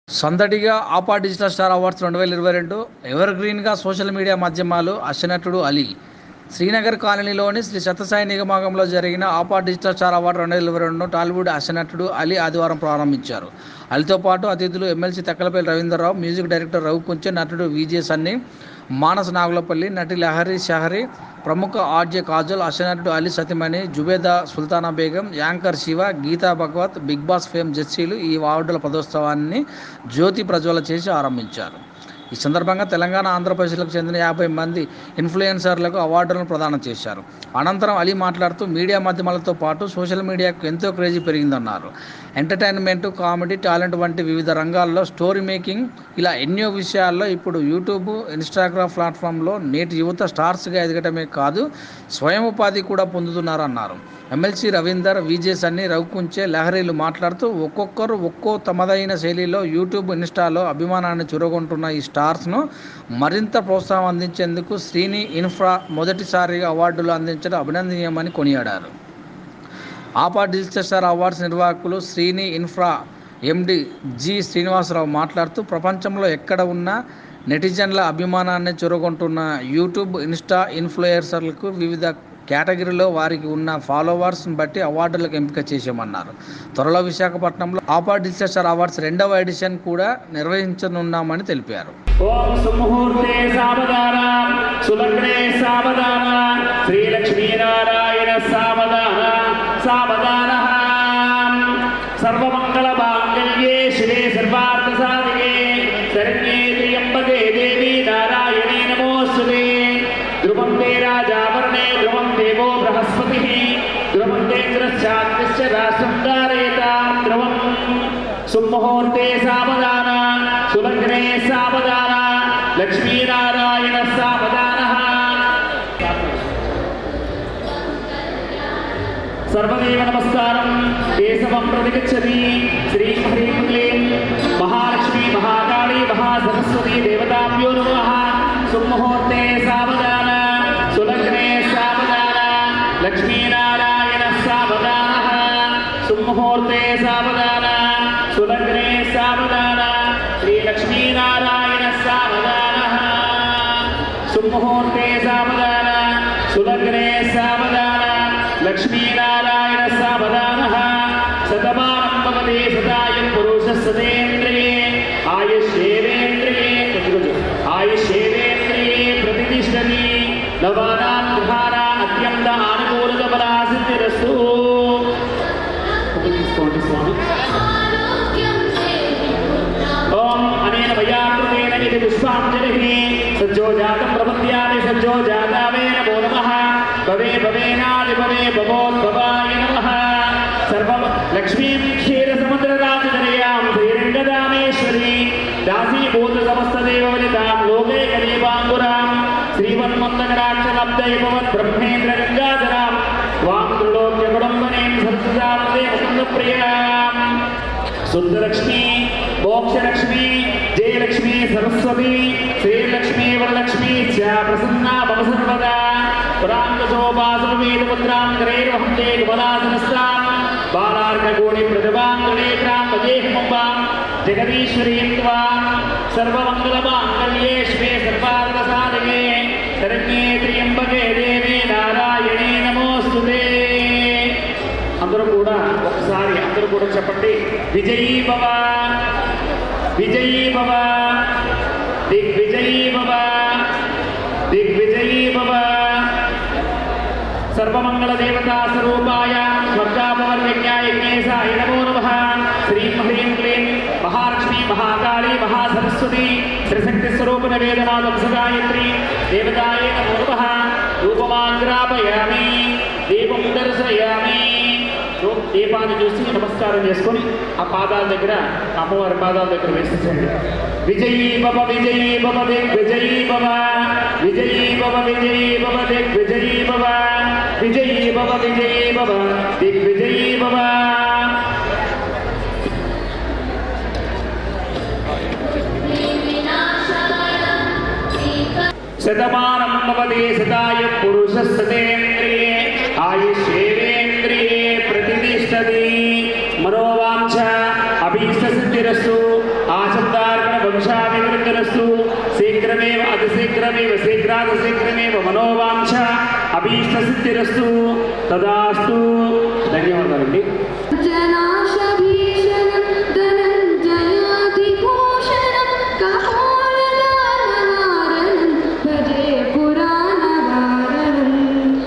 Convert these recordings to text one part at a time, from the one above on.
సందడిగా ఆపా digital star awards రెండు వేల ఇరవై రెండు ఎవర్ గ్రీన్గా సోషల్ మీడియా మాధ్యమాలు అశ్వనటుడు అలీ శ్రీనగర్ కాలనీలోని శ్రీ సత్యసాయి నిగమాగంలో జరిగిన ఆపా డిజిటల్ స్టార్ అవార్డు రెండు వేల ఇరవై రెండు టాలీవుడ్ అశ్వనటుడు అలీ ఆదివారం ప్రారంభించారు అలీతో పాటు అతిథులు MLC Takkalapalli Ravindra Rao music director Ravi Kunche నటుడు విజే సన్ని మానస్ నాగులపల్లి నటి లహరి షహరి ప్రముఖ ఆర్జే కాజల్ అశ్వనటుడు అలీ సతిమణి Zubeda Sultana Begum anchor Shiva Geeta Bhagavat Bigg Boss fame జడ్సీలు ఈ అవార్డుల పదోత్సవాన్ని జ్యోతి ప్రజ్వల చేసి ఆరంభించారు ఈ సందర్భంగా తెలంగాణ ఆంధ్రప్రదేశ్లకు చెందిన యాభై మంది ఇన్ఫ్లుయెన్సర్లకు అవార్డులను ప్రదానం చేశారు అనంతరం అలీ మాట్లాడుతూ మీడియా మాధ్యమాలతో పాటు సోషల్ మీడియాకు ఎంతో క్రేజీ పెరిగిందన్నారు ఎంటర్టైన్మెంట్ కామెడీ టాలెంట్ వంటి వివిధ రంగాల్లో స్టోరీ మేకింగ్ ఇలా ఎన్నో విషయాల్లో ఇప్పుడు యూట్యూబ్ ఇన్స్టాగ్రామ్ ప్లాట్ఫామ్లో నేటి యువత స్టార్స్గా ఎదగటమే కాదు స్వయం ఉపాధి కూడా పొందుతున్నారన్నారు ఎమ్మెల్సీ రవీందర్ విజే సన్ని రఘుకుంచే లహరీలు మాట్లాడుతూ ఒక్కొక్కరు ఒక్కో తమదైన శైలిలో యూట్యూబ్ ఇన్స్టాలో అభిమానాన్ని చురగొంటున్న ఈ స్టార్స్ను మరింత ప్రోత్సాహం అందించేందుకు శ్రీని ఇన్ఫ్రా మొదటిసారిగా అవార్డులు అందించడం అభినందనీయమని కొనియాడారు ఆపా డిజిటల్ స్టార్ అవార్డ్స్ నిర్వాహకులు Srini Infra MD G Srinivasa Rao మాట్లాడుతూ ప్రపంచంలో ఎక్కడ ఉన్నా నెటిజన్ల అభిమానాన్ని చురగొంటున్న యూట్యూబ్ ఇన్స్టా ఇన్ఫ్లుయెన్సర్లకు వివిధ కేటగిరీలో వారికి ఉన్న ఫాలోవర్స్ని బట్టి అవార్డులకు ఎంపిక చేశామన్నారు త్వరలో విశాఖపట్నంలో ఆపా డిజిటల్ స్టార్ అవార్డ్స్ రెండవ ఎడిషన్ కూడా నిర్వహించనున్నామని తెలిపారు ఓం సుముహూర్తే సావధాన సులగ్నే సావధాన శ్రీలక్ష్మీనారాయణ సావధాన సావధాన సర్వమంగళ మాంగళ్యే శివే సర్వార్థ సాధికే శరణ్యే త్ర్యంబకే దేవి నారాయణే నమోస్తుతే ధ్రువం తే రాజావరణే ధ్రువం దేవో బృహస్పతి ధ్రువం తేంద్రశ్చాగ్నిశ్చ రాష్ట్రం ధారయతాం ధ్రువం సుముహూర్తే సావధాన సులగ్నే సావధాన లక్ష్మీనారాయణ సావధాన సర్వదేవ నమస్కారం కేశవం ప్రతిగచ్చతి శ్రీ హ్రీం క్లీం మహాలక్ష్మీ మహాకాళీ మహాసరస్వతి దేవతాభ్యో నమః సుముహూర్తే సావధాన సులగ్నే సావధాన లక్ష్మీనారాయణ సావధాన సుముహూర్తే సావధాన సులగ్నే సావధాన శ్రీ లక్ష్మీనారాయణ సావధాన సుముహూర్తే సావధాన సులగ్నే సావధాన లక్ష్మీనారాయణ సావధాన శతమానం భవతి సదాయ పురుష సదేంద్రియే ఆయుష్యేంద్రియే ఆయుష్యేంద్రియే ప్రతిష్టతి నవానాం గృహానా అత్యంత అనుకూలత బలా సిద్ధిరస్తు తీసుకోండి స్వామి ఓం అనేన వయాకృతేన ఇది పుష్పాంజలిః సజ్జో జాతం ప్రపద్యామి సజ్జో జాతావే నమో నమః భవే భవేనాది భవే భవోద్భవాయ నమః సర్వం లక్ష్మీం క్షీర సముద్ర రాజధనయాం శ్రీరంగదామేశ్వరి దాసీభూత సమస్త దేవవనితాం లోకే కలీపాంగురాం శ్రీమన్మందకరాక్షలబ్దైభవత్ బ్రహ్మేంద్ర గంగాధరాం వాం త్రిలోక్య కుటుంబనేం సరస్వతాం ముకుంద ప్రియాం శుద్ధలక్ష్మి మోక్షలక్ష్మి జయలక్ష్మి సరస్వతి శ్రీలక్ష్మి వరలక్ష్మి చ ప్రసన్నా భవ సర్వదా పురాంగశోభాసురవేదముద్రాం కరైర్వహంతే కమలాసనస్తాం బాలార్కగోణి ప్రతిభాం గణేత్రాం వదేహముంబాం జగదీశ్వరీం త్వాం సర్వమంగళమాంగళ్యే శివే సర్వార్థసాధకే శరణ్యే త్ర్యంబకే దేవి నారాయణే నమోస్తుతే అందరూ కూడా ఒకసారి అందరూ కూడా చెప్పండి విజయీ భవ విజయీ భవ దిగ్విజయీ భవ దిగ్విజయీ భవ సర్వమంగళ దేవతా స్వరూపాయ స్వర్గాపవర్యజ్ఞాయ యజ్ఞేశాయ నమో నమః శ్రీం హ్రీం క్లీం మహాలక్ష్మి మహాకాళీ మహాసరస్వతి త్రిశక్తి స్వరూపిణ వేదమాదప్సగాయత్రి దేవతాయ నమో నమః రూపమాగ్రాపయామి దీపం దర్శయామి దీపాన్ని చూసి నమస్కారం చేసుకొని ఆ పాదాల దగ్గర అమ్మవారి పాదాల దగ్గర వేసేసండి విజయీ భవ విజయీ భవ దిగ్ విజయీ భవ విజయీ భవ విజయీ భవ దిగ్ విజయీ భవ విజయీ భవ విజయీ భవ దిగ్ విజయీ భవ శతమానం భవతి శతాయ పురుష సతేంద్రియే ఆయుష్యేంద్రియే ప్రతిష్టతి మనోవాంఛ అభీష్ట సిద్ధిరస్సు ఆశ శీఘ్రమేవ శీఘ్రాత శీఘ్రమేవ మనోవాంఛ అభీష్ట సిద్ధిరస్తు తదాస్తు ధన్యవాదాలండి జనాశభీషణం ధనంజయాధిభూషణం కపోలదానవారణం భజే పురాణవారణం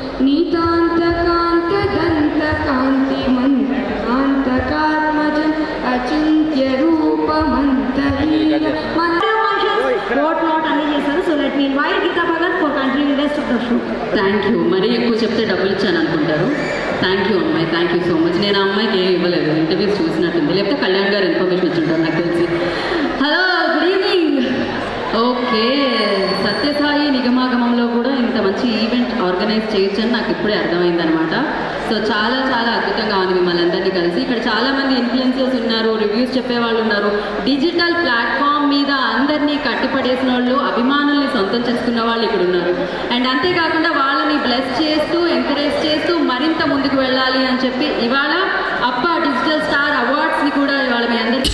నీతాంతకాంతదంతకాంతిమంతకాంతకాత్మజం అచింత్య రూపమంతలీల రోడ్ నాట్ అన్ని చేశారు so let me invite Geeta Bhagat for continue rest of the show thank you మరీ ఎక్కువ చెప్తే డబ్బులు ఇచ్చాను అనుకుంటారు థ్యాంక్ యూ అమ్మాయి థ్యాంక్ యూ సో మచ్ నేను ఆ అమ్మాయికి ఏం ఇవ్వలేదు ఇంటర్వ్యూస్ చూసినట్టుంది లేకపోతే కళ్యాణ్ గారు ఇన్ఫర్మేషన్ ఇచ్చుంటారు నాకు తెలిసి hello good evening okay Satya Sai నిగమాగమంలో కూడా ఇంత మంచి ఈవెంట్ ఆర్గనైజ్ చేయొచ్చని నాకు ఇప్పుడే అర్థమైందనమాట సో చాలా చాలా అద్భుతంగా ఉంది మిమ్మల్ని అందరినీ కలిసి ఇక్కడ చాలా మంది ఇన్ఫ్లుయెన్సర్స్ ఉన్నారు రివ్యూస్ చెప్పేవాళ్ళు ఉన్నారు డిజిటల్ ప్లాట్ఫామ్ మీద అందరినీ కట్టిపడేసిన వాళ్ళు అభిమానుల్ని సొంతం చేసుకున్న వాళ్ళు ఇక్కడ ఉన్నారు అండ్ అంతేకాకుండా వాళ్ళని బ్లెస్ చేస్తూ ఎంకరేజ్ చేస్తూ మరింత ముందుకు వెళ్ళాలి అని చెప్పి ఇవాళ అప్ప డిజిటల్ స్టార్ అవార్డ్స్ని కూడా ఇవాళ మీ అందరికీ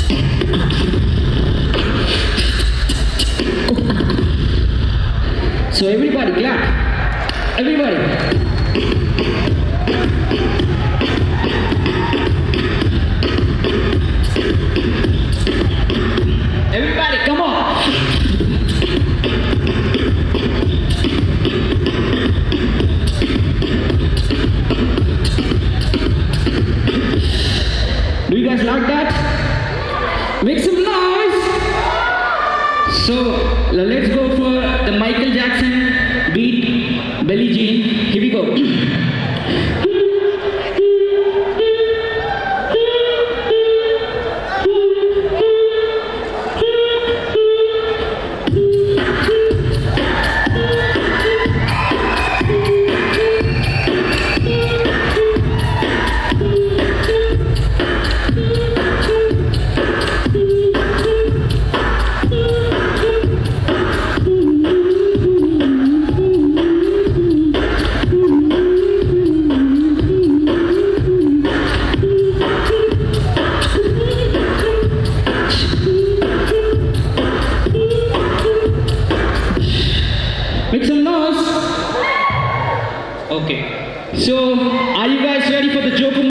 So everybody clap. Everybody. Everybody, come on. Do you guys like that? Make some noise. So l- let's go for the Michael Jackson beat Billie Jean. Here we go. Make some noise. Okay. So, are you guys ready for the joke?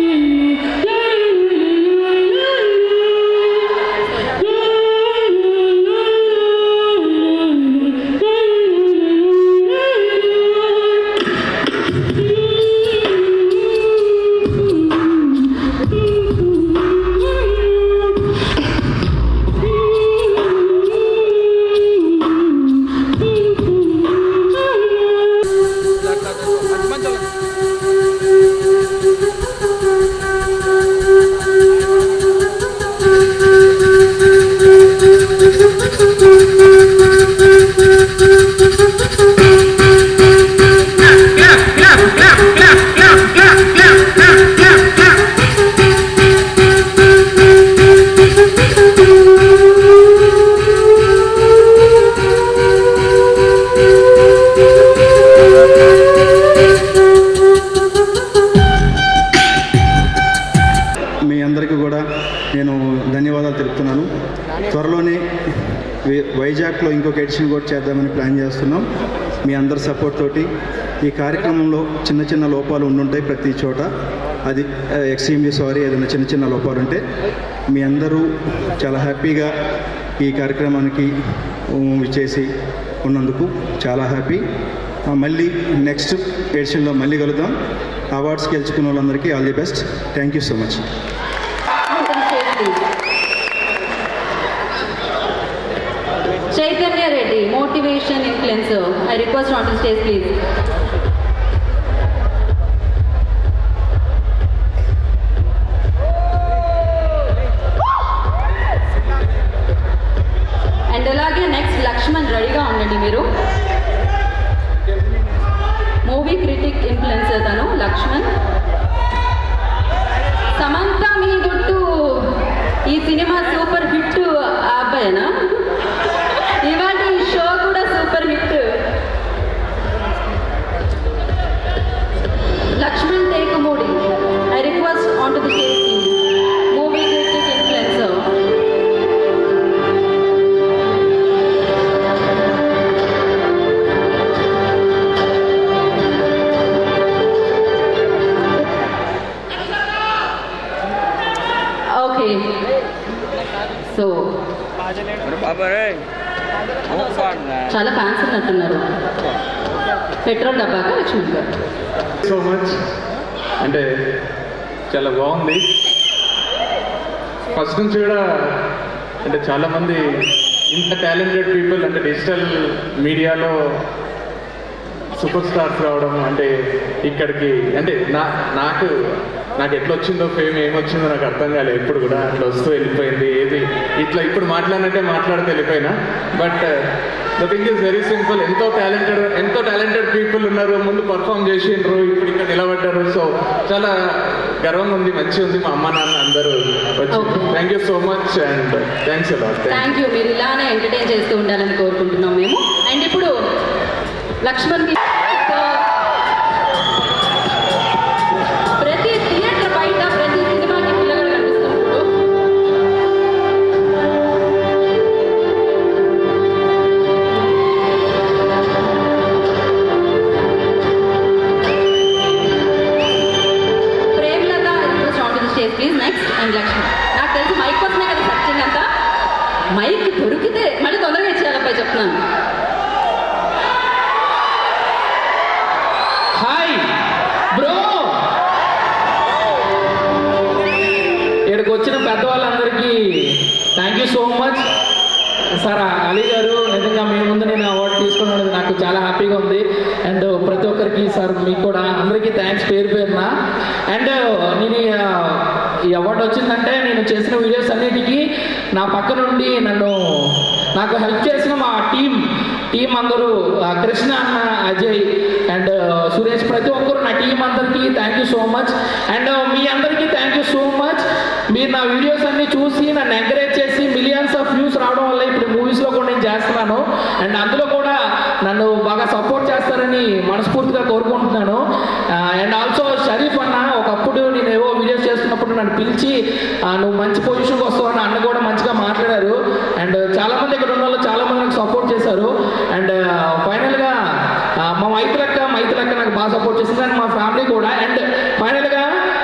మీ అందరికీ కూడా నేను ధన్యవాదాలు తెలుపుతున్నాను త్వరలోనే why- వైజాగ్లో ఇంకొక edition కూడా చేద్దామని ప్లాన్ చేస్తున్నాం మీ అందరి సపోర్ట్ తోటి ఈ కార్యక్రమంలో చిన్న చిన్న లోపాలు ఉండుంటాయి ప్రతి చోట అది ఎక్స్ట్రీమ్లీ సారీ ఏదైనా చిన్న చిన్న లోపాలు ఉంటే మీ అందరూ చాలా హ్యాపీగా ఈ కార్యక్రమానికి ఉమ్, చేసి ఉన్నందుకు చాలా హ్యాపీ ఆ, మళ్ళీ నెక్స్ట్ ఎడిషన్లో మళ్ళీ కలుద్దాం అవార్డ్స్ గెలుచుకున్న వాళ్ళందరికీ all the best thank you so much Chaitanya Reddy motivation influencer I request on to stage please and అలాగే నెక్స్ట్ లక్ష్మణ్ రెడీగా ఉండండి మీరు మూవీ క్రిటిక్ ఇన్ఫ్లుయెన్సర్ తను లక్ష్మణ్ సమంత మీ గుట్టు ఈ సినిమా సూపర్ హిట్ ఆ అబ్బాయేనా ఇవాళ ఈ షో కూడా సూపర్ హిట్ చాలా ఫ్యాన్స్ ఉన్నట్టున్నారు పెట్రోల్ డబ్బాగా లక్ష్మణ్ గారు సో మచ్ అంటే చాలా బాగుంది ఫస్ట్ నుంచి కూడా అంటే చాలామంది ఇంత టాలెంటెడ్ పీపుల్ అంటే డిజిటల్ మీడియాలో సూపర్ స్టార్స్ రావడం అంటే ఇక్కడికి అంటే నా నాకు నాకు ఎట్లా వచ్చిందో ఫేమ్ ఏమొచ్చిందో నాకు అర్థం కాలేదు ఎప్పుడు కూడా అట్లా వస్తూ వెళ్ళిపోయింది ఏది ఇట్లా ఇప్పుడు మాట్లాడినట్టే మాట్లాడితే వెళ్ళిపోయినా but the thing is very simple ఎంతో టాలెంటెడ్ ఎంతో టాలెంటెడ్ పీపుల్ ఉన్నారు ముందు పర్ఫామ్ చేసిండ్రు ఇప్పుడు ఇక్కడ నిలబడ్డారు సో చాలా గర్వంగా ఉంది మంచిగా ఉంది మా అమ్మ నాన్న అందరూ వచ్చి Okay. Thank you so much and thanks a lot thank you మీరు ఇలానే ఎంటర్టైన్ చేస్తూ ఉండాలని కోరుకుంటున్నాం మేము అండ్ ఇప్పుడు లక్ష్మణ్ కి- సో, ప్రతి థియేటర్ బయట ప్రతి సినిమాకి పిల్లలు కనిపిస్తున్నప్పుడు Premalatha start the stage please next and Lakshman నాకు తెలిసి మైక్ కోసమే కదా సర్చింగ్ అంతా మైక్ దొరికితే మళ్ళీ తొందరగా ఇచ్చేయాలపై చెప్తున్నాను హాయ్ బ్రో ఇక్కడికి వచ్చిన పెద్దవాళ్ళందరికీ thank you so much sir Ali గారు నిజంగా మీ ముందు నేను అవార్డు తీసుకున్నది నాకు చాలా హ్యాపీగా ఉంది అండ్ ప్రతి ఒక్కరికి సార్ మీకు కూడా అందరికీ థ్యాంక్స్ పేరు పేరున అండ్ నేను ఈ, ఆ, ఈ అవార్డు వచ్చిందంటే నేను చేసిన వీడియోస్ అన్నిటికీ నా పక్క నుండి నన్ను నాకు హెల్ప్ చేసిన మా టీం టీం అందరూ ఆ, కృష్ణ అన్న అజయ్ అండ్ సురేష్ ప్రతి ఒక్కరు నా టీం అందరికీ thank you so much and మీ అందరికీ థ్యాంక్ యూ సో మచ్ మీరు నా వీడియోస్ అన్ని చూసి నన్ను ఎంకరేజ్ చేసి మిలియన్స్ ఆఫ్ వ్యూస్ రావడం వల్ల ఇప్పుడు మూవీస్లో కూడా నేను చేస్తున్నాను అండ్ అందులో కూడా నన్ను బాగా సపోర్ట్ చేస్తారని మనస్ఫూర్తిగా కోరుకుంటున్నాను అండ్ ఆల్సో షరీఫ్ అన్న ఒకప్పుడు నేను ఏవో వీడియోస్ చేస్తున్నప్పుడు నన్ను పిలిచి ఆ, నువ్వు మంచి పొజిషన్కి వస్తావని అన్న కూడా మంచిగా మాట్లాడారు అండ్ చాలా మంది ఇక్కడ ఉన్న వాళ్ళు చాలా మంది నాకు సపోర్ట్ చేశారు అండ్ ఫైనల్గా మా మైతులక్క మైతులక్క నాకు బాగా సపోర్ట్ చేసింది అండ్ మా ఫ్యామిలీ కూడా అండ్ ఫైనల్గా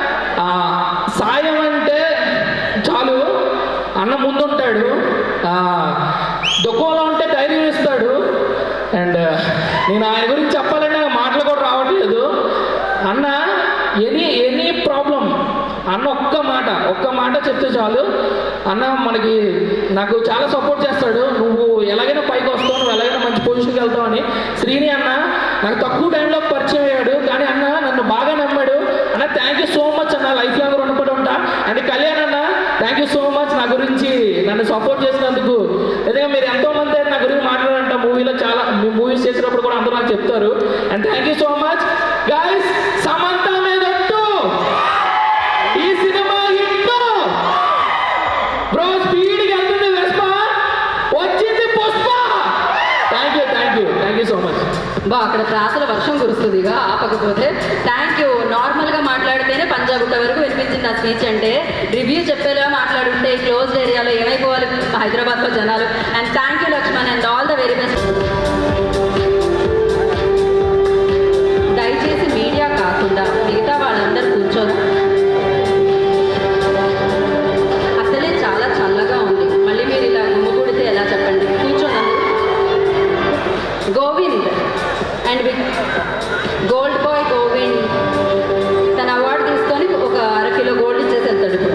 సాయం అంటే చాలు అన్న ముందుంటాడు ఆ, దుఃఖంలో ఉంటే ధైర్యం ఇస్తాడు అండ్ నేను ఆయన గురించి చెప్పాలంటే నాకు మాటలు కూడా రావట్లేదు అన్న ఎనీ ఎనీ ప్రాబ్లం అన్న ఒక్క మాట ఒక్క మాట చెప్తే చాలు అన్న మనకి నాకు చాలా సపోర్ట్ చేస్తాడు నువ్వు ఎలాగైనా పైకి వస్తావు నువ్వు ఎలాగైనా మంచి పొజిషన్కి వెళ్తావు అని శ్రీని అన్న నాకు తక్కువ టైంలో పరిచయం అయ్యాడు కానీ అన్న నన్ను బాగా నమ్మాడు అన్న థ్యాంక్ యూ సో మచ్ అన్న లైఫ్ లాంగ్ రుణపడి ఉంటా అండ్ కళ్యాణ్ అన్న థ్యాంక్ యూ సో మచ్ నా గురించి నన్ను సపోర్ట్ చేసినందుకు నిజంగా మీరు ఎంతో మంది నా గురించి మాట్లాడారంట మూవీలో చాలా మూవీస్ చేసినప్పుడు కూడా అందరూ నాకు చెప్తారు and thank you so much guys Samantha మీద ఒట్టు. ఈ సినిమా హిట్ బ్రో స్పీడ్గా వెళ్తుంది వెస్ప వచ్చింది Pushpa thank you thank you thank you so much బా అక్కడ ప్రాసల వర్షం కురుస్తుందిగా ఆపకపోతే థ్యాంక్ యూ నార్మల్గా మాట్లాడితేనే పంజాగుట్ట వరకు వినిపించింది ఆ స్పీచ్ అంటే రివ్యూ చెప్పేలా మాట్లాడుంటే ఈ క్లోజ్డ్ ఏరియాలో ఏమైపోవాలి హైదరాబాద్లో జనాలు and thank you Lakshman and all the very best దయచేసి మీడియా కాకుండా మిగతా వాళ్ళందరూ కూర్చొని అసలే చాలా చల్లగా ఉంది మళ్ళీ మీరు ఇలా గుమ్మకూడితే ఎలా చెప్పండి కూర్చోండి Govind and with gold boy Govind తన అవార్డు తీసుకొని ఒక అర కిలో గోల్డ్ ఇచ్చేసి వెళ్తాడు ఇప్పుడు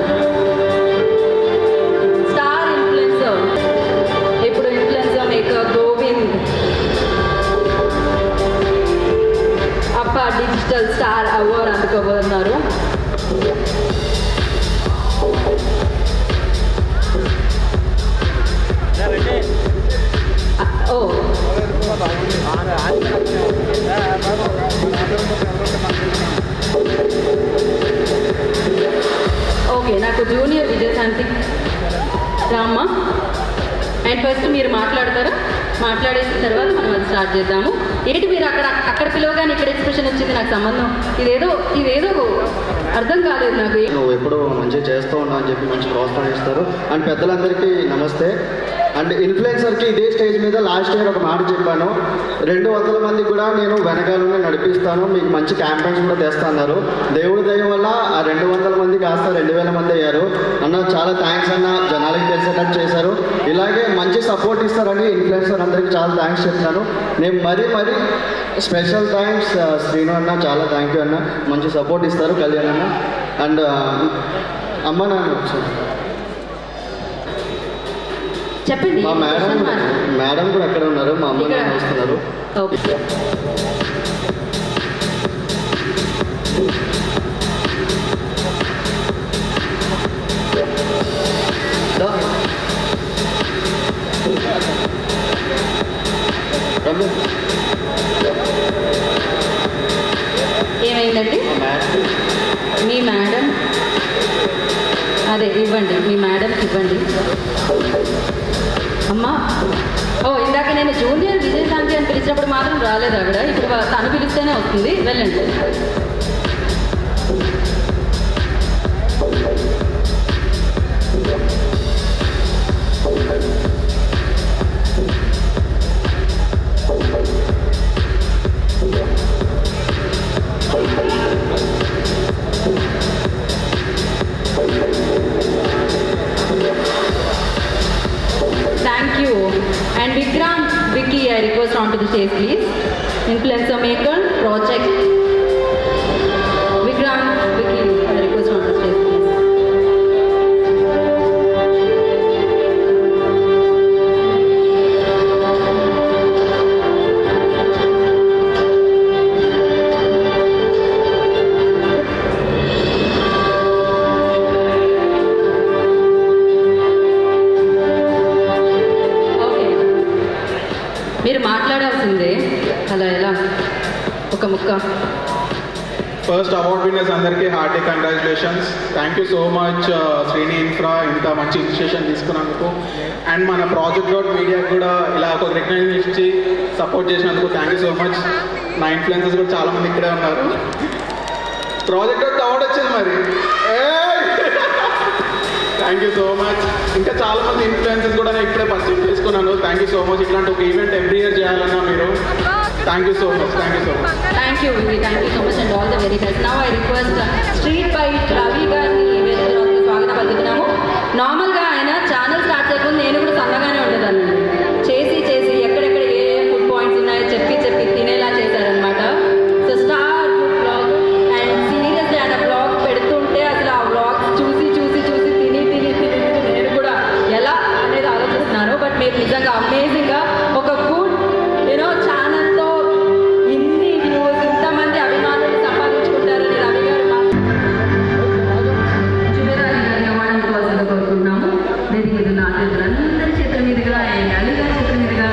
స్టార్ ఇన్ఫ్లుయెన్సర్ ఇప్పుడు ఇన్ఫ్లుయెన్సర్ మేకర్ గోవింద్ అప్ప డిజిటల్ స్టార్ అవార్డు అందుకోబోతున్నారు ఓ ఓకే నాకు జూనియర్ విజయశాంతి రామ్మ అండ్ ఫస్ట్ మీరు మాట్లాడతారా మాట్లాడేసిన తర్వాత మనం అది స్టార్ట్ చేద్దాము ఏంటి మీరు అక్కడ అక్కడ పిలవగానే ఇక్కడ ఎక్స్ప్రెషన్ వచ్చింది నాకు సంబంధం ఇదేదో ఇదేదో అర్థం కాలేదు నాకు నువ్వు ఎప్పుడూ మంచిగా చేస్తూ ఉన్నావు అని చెప్పి మంచి ప్రోత్సహిస్తారు అండ్ పెద్దలందరికీ నమస్తే అండ్ ఇన్ఫ్లుయెన్సర్కి ఇదే స్టేజ్ మీద లాస్ట్ ఇయర్ ఒక మాట చెప్పాను రెండు వందల మంది కూడా నేను వెనకాలనే నడిపిస్తాను మీకు మంచి క్యాంపెయిన్స్ కూడా తెస్తున్నారు దేవుడి దయ వల్ల ఆ రెండు వందల మంది కాస్త రెండు వేల మంది అయ్యారు అన్న చాలా థ్యాంక్స్ అన్న జనాలకి తెలిసేటట్టు చేశారు ఇలాగే మంచి సపోర్ట్ ఇస్తారని ఇన్ఫ్లుయెన్సర్ అందరికీ చాలా థ్యాంక్స్ చెప్తాను నేను మరీ మరీ స్పెషల్ థ్యాంక్స్ శ్రీను అన్న చాలా థ్యాంక్ యూ అన్న మంచి సపోర్ట్ ఇస్తారు కళ్యాణ్ అన్న అండ్ అమ్మ నాన్న వచ్చారు చెప్పండి మా మేడం మేడం కూడా అక్కడ ఉన్నారు మా అమ్మ నాన్న వస్తున్నారు ఓకే దా. రమ్య. ఏమైందండి మీ మేడం అదే ఇవ్వండి మీ మేడంకి ఇవ్వండి అమ్మా ఓ ఇందాక నేను జూనియర్ విజయశాంతి అని పిలిచినప్పుడు మాత్రం రాలేదు ఆవిడ ఇప్పుడు వా- తను పిలిస్తేనే వస్తుంది వెళ్ళండి Thank you. And Vikram, Vicky, I request onto the stage, please. Influencer maker, project. Vikram, Vicky, I request onto the stage, please. Okay మీరు మాట్లాడాల్సిందే అలా ఎలా ఒక ముక్క ఫస్ట్ అవార్డ్ విన్నర్స్ అందరికీ hearty congratulations thank you so much Srini Infra ఇంత మంచి initiation తీసుకున్నందుకు అండ్ మన ప్రాజెక్ట్ డాట్ మీడియా కూడా ఇలా ఒక రికగ్నైజేషన్ ఇచ్చి సపోర్ట్ చేసినందుకు థ్యాంక్ యూ సో మచ్ నా ఇన్ఫ్లుయెన్సెస్ కూడా చాలా మంది ఇక్కడే ఉన్నారు ప్రాజెక్ట్ డాట్ అవార్డ్ వచ్చింది మరి థ్యాంక్ యూ సో మచ్ ఇంకా చాలా మంది ఇన్ఫ్లుయెన్సెస్ కూడా నేను ఇప్పుడే పరిచయం చేసుకున్నాను థ్యాంక్ యూ సో మచ్ ఇట్లాంటి ఒక ఈవెంట్ ఎవ్రీ ఇయర్ చేయాలన్నా మీరు thank you so much thank you so much thank you వివి thank you so much and all the very best now I request street byte Ravi గారిని వేదిక వద్దకు స్వాగతం పలుకుతున్నాము నార్మల్గా ఆయన ఛానల్ స్టార్ట్ చేయకుండా నేను కూడా సన్నగానే ఉండేదాన్ని చేసి చేసి ఎక్కడెక్కడ ఏ ఏ ఫుడ్ పాయింట్స్ ఉన్నాయో చెప్పి చెప్పి తినేలా చేశారనమాట so star food vlog and serious ఆయన బ్లాగ్ పెడుతుంటే అసలు ఆ బ్లాగ్ చూసి చూసి చూసి తిని తిని తిని తిని నేను కూడా ఎలా అనేది ఆలోచిస్తున్నాను బట్ మీరు నిజంగా అమేజింగ్గా ఒక గుడ్ యూనో ఛానల్తో ఇన్ని వ్యూస్ ఇంతమంది అభిమానులు సంపాదించుకుంటారని రవి గారు మాకు జుబేరాలి గారిని అవార్డు అందుకోవాల్సిందిగా కోరుకుంటున్నాము వేదిక మీద ఉన్న అతిథులందరి చేతుల మీదుగా అండ్ అలీ గారి చేతుల మీదుగా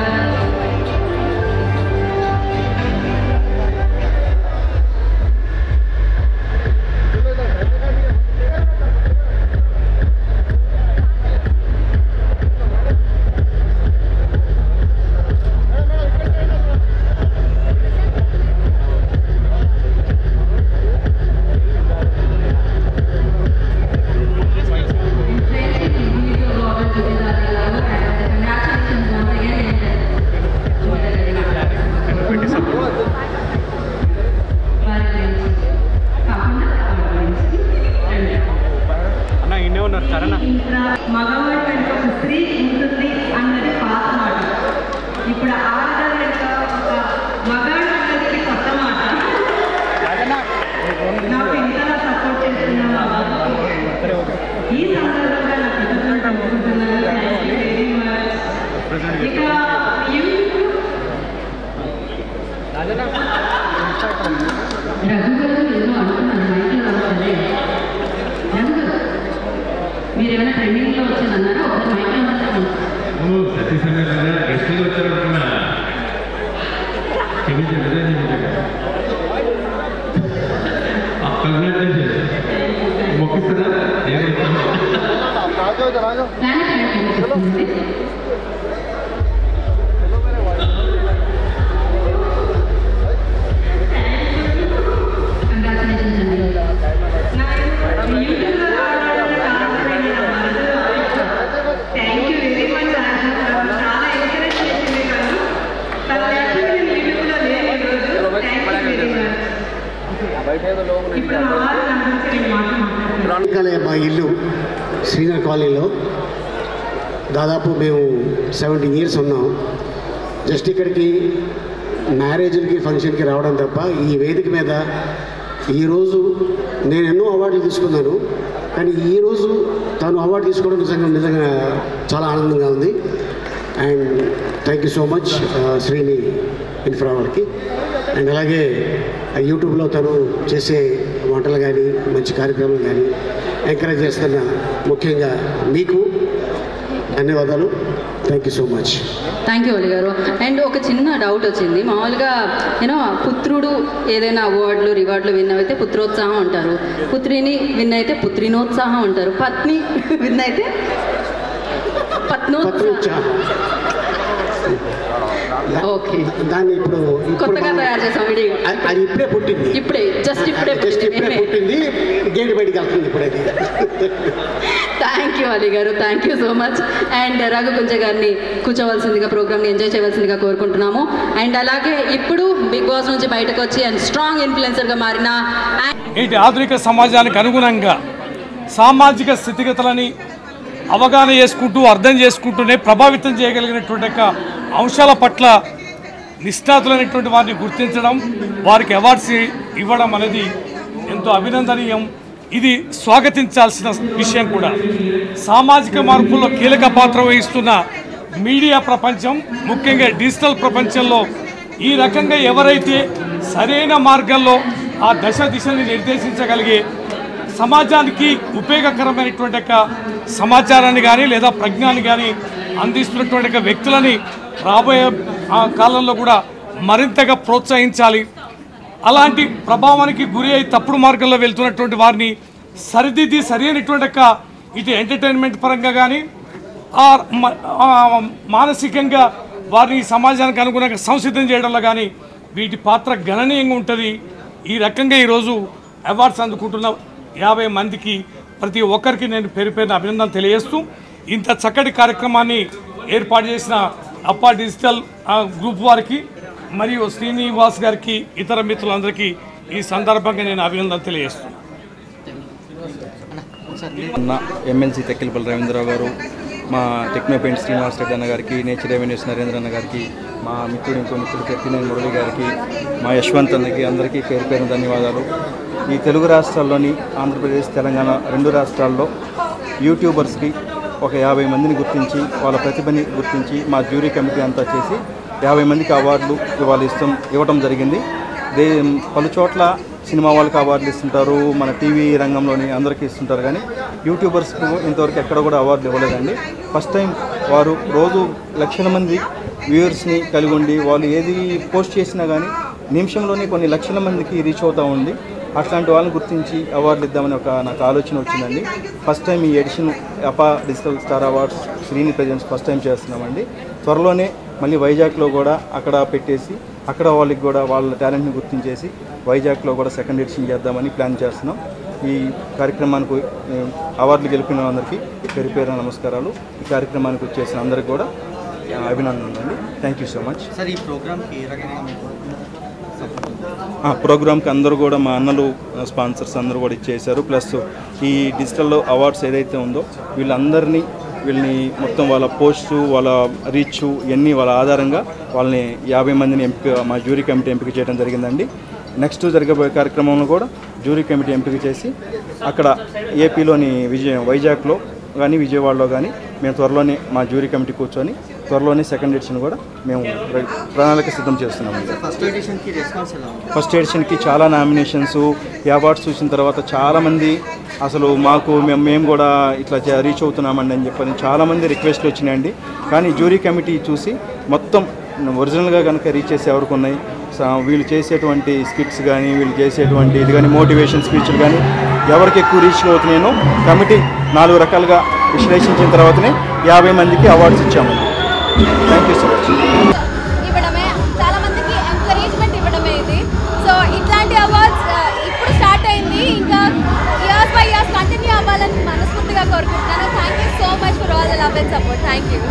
అన్న ఇన్నే ఉన్నారు సరేనా మగవాడి వెనుక ఒక స్త్రీ ఉంటుంది అన్నది పాత మాట ఇప్పుడు ఆడదాని వెనుక ఒక మగాడు అన్నది కొత్త మాట నాకు ఇంతలా సపోర్ట్ చేస్తున్న మా బాబుకి ఈ సందర్భంగా నా కృతజ్ఞతలు తెలుపుకుంటున్నాను Thank you very much. ఇక యూట్యూబ్ రఘు గారు ఏదో అనుకున్నాను మైక్లో రావట్లే రఘు గారు మీరు ఏమైనా ట్రైనింగ్లో వచ్చానన్నారా ఒకసారి మైక్లో మాట్లాడండి సత్యసంగా గెస్ట్గా వచ్చారనుకున్నా క్షమించండి అదే క్షమించండి కంగ్రాచులేషన్ మొక్కిస్తారా నేను ఇస్తాను ఇప్పుడు ఆ అవార్డు గురించి నేను మాట్లాడుతున్నాను వెనకాలే మా ఇల్లు శ్రీనగర్ కాలనీలో దాదాపు మేము సెవెంటీన్ ఇయర్స్ ఉన్నాం జస్ట్ ఇక్కడికి మ్యారేజ్లకి ఫంక్షన్కి రావడం తప్ప ఈ వేదిక మీద ఈరోజు నేను ఎన్నో అవార్డులు తీసుకున్నాను కానీ ఈరోజు తను అవార్డు తీసుకోవడం నిజంగా నిజంగా చాలా ఆనందంగా ఉంది and thank you so much Srini Infra వారికి అండ్ అలాగే యూట్యూబ్లో తను చేసే వంటలు కానీ మంచి కార్యక్రమాలు కానీ ఎంకరేజ్ చేస్తున్న ముఖ్యంగా మీకు ధన్యవాదాలు thank you so much thank you Ali గారు అండ్ ఒక చిన్న డౌట్ వచ్చింది మామూలుగా యూనో పుత్రుడు ఏదైనా అవార్డులు రివార్డులు విన్ అయితే పుత్రోత్సాహం అంటారు పుత్రిని విన్ అయితే పుత్రినోత్సాహం అంటారు పత్ని విన్ అయితే పత్నోత్సాహం ఓకే దాన్ని ఇప్పుడు ఇప్పుడు కొత్తగా తయారు చేసాం విడి అది- అది ఇప్పుడే పుట్టింది ఇప్పుడే జస్ట్ ఇప్పుడే జస్ట్ ఇప్పుడే పుట్టింది గేట్ బయటికి వెళ్తుంది ఇప్పుడు అది థ్యాంక్ యూ అలీ గారు thank you so much and Raghu Kunja గారిని కూర్చోవలసిందిగా ప్రోగ్రామ్ని ఎంజాయ్ చేయవలసిందిగా కోరుకుంటున్నాము అండ్ అలాగే ఇప్పుడు బిగ్ బాస్ నుంచి బయటకు వచ్చి అండ్ స్ట్రాంగ్ ఇన్ఫ్లుయెన్సర్గా మారిన నేటి ఆధునిక సమాజానికి అనుగుణంగా సామాజిక స్థితిగతులని అవగాహన చేసుకుంటూ అర్థం చేసుకుంటూనే ప్రభావితం చేయగలిగినటువంటి యొక్క అంశాల పట్ల నిష్ణాతులైనటువంటి వారిని గుర్తించడం వారికి అవార్డ్స్ ఇవ్వడం అనేది ఎంతో అభినందనీయం ఇది స్వాగతించాల్సిన విషయం కూడా సామాజిక మార్పుల్లో కీలక పాత్ర వహిస్తున్న మీడియా ప్రపంచం ముఖ్యంగా డిజిటల్ ప్రపంచంలో ఈ రకంగా ఎవరైతే సరైన మార్గంలో ఆ దశ దిశని నిర్దేశించగలిగే సమాజానికి ఉపయోగకరమైనటువంటి యొక్క సమాచారాన్ని కానీ లేదా ప్రజ్ఞాన్ని కానీ అందిస్తున్నటువంటి యొక్క వ్యక్తులని రాబోయే ఆ కాలంలో కూడా మరింతగా ప్రోత్సహించాలి అలాంటి ప్రభావానికి గురి అయి తప్పుడు మార్గంలో వెళ్తున్నటువంటి వారిని సరిదిద్ది సరైనటువంటి యొక్క ఇటు ఎంటర్టైన్మెంట్ పరంగా కానీ ఆ మ- ఆ మానసికంగా వారిని సమాజానికి అనుగుణంగా సంసిద్ధం చేయడంలో కానీ వీటి పాత్ర గణనీయంగా ఉంటుంది ఈ రకంగా ఈరోజు అవార్డ్స్ అందుకుంటున్న యాభై మందికి ప్రతి ఒక్కరికి నేను పేరు పేరున అభినందన తెలియజేస్తూ ఇంత చక్కటి కార్యక్రమాన్ని ఏర్పాటు చేసిన అప్పా డిజిటల్ ఆ, గ్రూప్ వారికి మరియు శ్రీనివాస్ గారికి ఇతర మిత్రులందరికీ ఈ సందర్భంగా నేను అభినందన తెలియజేస్తున్నాను ఉన్న ఎమ్మెల్సీ తెక్కిలపల్లి రవీంద్రరావు గారు మా టెక్నో పెయింట్ శ్రీనివాస్ రెడ్డి అన్న గారికి నేచర్ రెవెన్యూస్ నరేంద్ర అన్న గారికి మా మిత్రుడు ఇంకో మిత్రుడు కెప్టినేని మురళి గారికి మా యశ్వంత్ అన్నకి అందరికీ పేరు పేరు ధన్యవాదాలు ఈ తెలుగు రాష్ట్రాల్లోని ఆంధ్రప్రదేశ్ తెలంగాణ రెండు రాష్ట్రాల్లో యూట్యూబర్స్కి ఒక యాభై మందిని గుర్తించి వాళ్ళ ప్రతిభని గుర్తించి మా జ్యూరీ కమిటీ అంతా చేసి యాభై మందికి అవార్డులు ఇవాళ ఇస్తాం ఇవ్వడం జరిగింది దే పలు చోట్ల సినిమా వాళ్ళకి అవార్డులు ఇస్తుంటారు మన టీవీ రంగంలోని అందరికీ ఇస్తుంటారు కానీ యూట్యూబర్స్కు ఇంతవరకు ఎక్కడ కూడా అవార్డులు ఇవ్వలేదండి ఫస్ట్ టైం వారు రోజు లక్షల మంది వ్యూవర్స్ని కలిగి ఉండి వాళ్ళు ఏది పోస్ట్ చేసినా కానీ నిమిషంలోనే కొన్ని లక్షల మందికి రీచ్ అవుతూ ఉంది అట్లాంటి వాళ్ళని గుర్తించి అవార్డులు ఇద్దామని ఒక నాకు ఆలోచన వచ్చిందండి ఫస్ట్ టైం ఈ ఎడిషన్ అపా digital star awards Sreeni presents first time చేస్తున్నామండి త్వరలోనే మళ్ళీ వైజాగ్లో కూడా అక్కడ పెట్టేసి అక్కడ వాళ్ళకి కూడా వాళ్ళ టాలెంట్ని గుర్తించేసి వైజాగ్లో కూడా సెకండ్ ఎడిషన్ చేద్దామని ప్లాన్ చేస్తున్నాం ఈ కార్యక్రమానికి ఏ, అవార్డులు గెలిపిన అందరికీ పేరు పేరు నమస్కారాలు ఈ కార్యక్రమానికి వచ్చేసిన అందరికీ కూడా ఆ, అభినందనలు అండి thank you so much sir ఈ ప్రోగ్రామ్కి ఏ రకంగా మీకు ఆ ప్రోగ్రామ్కి అందరూ కూడా మా అన్నలు స్పాన్సర్స్ అందరూ కూడా ఇచ్చేశారు ప్లస్ ఈ డిజిటల్ అవార్డ్స్ ఏదైతే ఉందో వీళ్ళందరినీ వీళ్ళని మొత్తం వాళ్ళ పోస్టు వాళ్ళ రీచ్ ఇవన్నీ వాళ్ళ ఆధారంగా వాళ్ళని యాభై మందిని ఎంపిక మా జ్యూరీ కమిటీ ఎంపిక చేయడం జరిగిందండి నెక్స్ట్ జరగబోయే కార్యక్రమంలో కూడా జ్యూరీ కమిటీ ఎంపిక చేసి అక్కడ ఏపీలోని విజయ వైజాగ్లో కానీ విజయవాడలో కానీ మేము త్వరలోనే మా జ్యూరీ కమిటీ కూర్చొని త్వరలోనే సెకండ్ ఎడిషన్ కూడా మేము ప్ర- ప్రణాళిక సిద్ధం చేస్తున్నామండి ఫస్ట్ ఎడిషన్కి రెస్పాన్స్ ఎలా ఉంది ఫస్ట్ ఎడిషన్కి చాలా నామినేషన్స్ ఈ అవార్డ్స్ చూసిన తర్వాత చాలామంది అసలు మాకు మేము మేము కూడా ఇట్లా చే- రీచ్ అవుతున్నామండి అని చెప్పని చాలామంది రిక్వెస్ట్లు వచ్చినాయండి కానీ జ్యూరీ కమిటీ చూసి మొత్తం ఒరిజినల్గా కనుక రీచ్ చేసే ఎవరికి ఉన్నాయి స- వీళ్ళు చేసేటువంటి స్కిట్స్ కానీ వీళ్ళు చేసేటువంటి ఇది కానీ మోటివేషన్ స్పీచ్లు కానీ ఎవరికి ఎక్కువ రీచ్ అవుతున్నాయో కమిటీ నాలుగు రకాలుగా విశ్లేషించిన తర్వాతనే యాభై మందికి అవార్డ్స్ ఇచ్చామండి థ్యాంక్ యూ సో మచ్ ఇవ్వడమే చాలా మందికి ఎంకరేజ్మెంట్ ఇవ్వడమే ఇది సో ఇట్లాంటి అవార్డ్స్ ఇప్పుడు స్టార్ట్ అయింది ఇంకా ఇయర్స్ బై ఇయర్స్ కంటిన్యూ అవ్వాలని మనస్ఫూర్తిగా కోరుకుంటున్నాను thank you so much for all the love and support thank you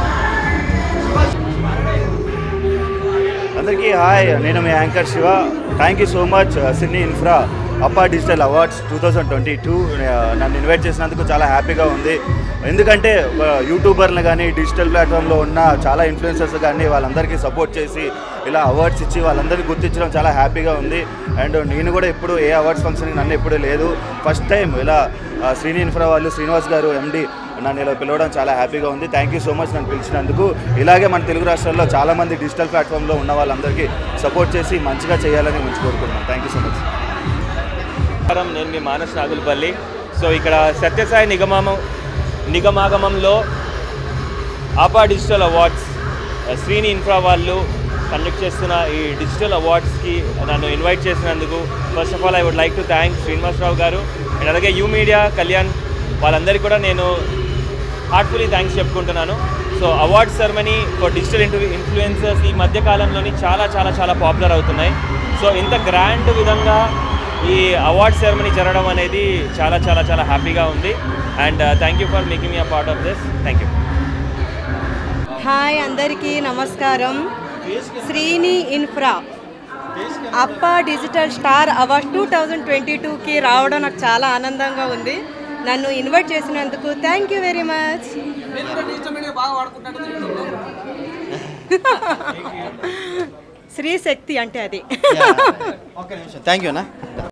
అందరికీ హాయ్ నేను మీ anchor Shiva thank you so much Sydney infra అప్పా digital awards two thousand twenty two నన్ను ఇన్వైట్ చేసినందుకు చాలా హ్యాపీగా ఉంది ఎందుకంటే ఒక యూట్యూబర్లు కానీ డిజిటల్ ప్లాట్ఫామ్లో ఉన్న చాలా ఇన్ఫ్లుయెన్సర్స్ కానీ వాళ్ళందరికీ సపోర్ట్ చేసి ఇలా అవార్డ్స్ ఇచ్చి వాళ్ళందరికీ గుర్తించడం చాలా హ్యాపీగా ఉంది అండ్ నేను కూడా ఎప్పుడు ఏ అవార్డ్స్ ఫంక్షన్కి నన్ను ఎప్పుడూ లేదు ఫస్ట్ టైం ఇలా ఆ, శ్రీని ఇన్ఫ్రా వాళ్ళు శ్రీనివాస్ గారు ఎండి నన్ను ఇలా పిలవడం చాలా హ్యాపీగా ఉంది థ్యాంక్ యూ సో మచ్ నన్ను పిలిచినందుకు ఇలాగే మన తెలుగు రాష్ట్రాల్లో చాలామంది డిజిటల్ ప్లాట్ఫామ్లో ఉన్న వాళ్ళందరికీ సపోర్ట్ చేసి మంచిగా చేయాలని మంచి కోరుకుంటున్నాను థ్యాంక్ యూ సో మచ్ నమస్కారం నేను మీ మానస్ నాగులపల్లి సో ఇక్కడ సత్యసాయి నిగమం నిగమాగమంలో ఆపా డిజిటల్ అవార్డ్స్ శ్రీని ఇన్ఫ్రా వాళ్ళు కండక్ట్ చేస్తున్న ఈ డిజిటల్ అవార్డ్స్కి నన్ను ఇన్వైట్ చేసినందుకు first of all I would like to thank Srinivasarao గారు అండ్ అలాగే యూ మీడియా కళ్యాణ్ వాళ్ళందరికీ కూడా నేను హార్ట్ఫుల్లీ థ్యాంక్స్ చెప్పుకుంటున్నాను so award ceremony for digital into influencers ఈ మధ్య కాలంలోని చాలా చాలా చాలా పాపులర్ అవుతున్నాయి సో ఇంత గ్రాండ్ విధంగా ఈ అవార్డ్ సెరమనీ జరగడం అనేది చాలా చాలా చాలా హ్యాపీగా ఉంది and thank you for making me a part of this thank you hi అందరికీ నమస్కారం శ్రీని ఇన్ఫ్రా అప్ప digital star award two thousand twenty టూకి రావడం నాకు చాలా ఆనందంగా ఉంది నన్ను ఇన్వైట్ చేసినందుకు thank you very much Sri Shakti అంటే అది ఒక్క నిమిషం థ్యాంక్ యూ అన్న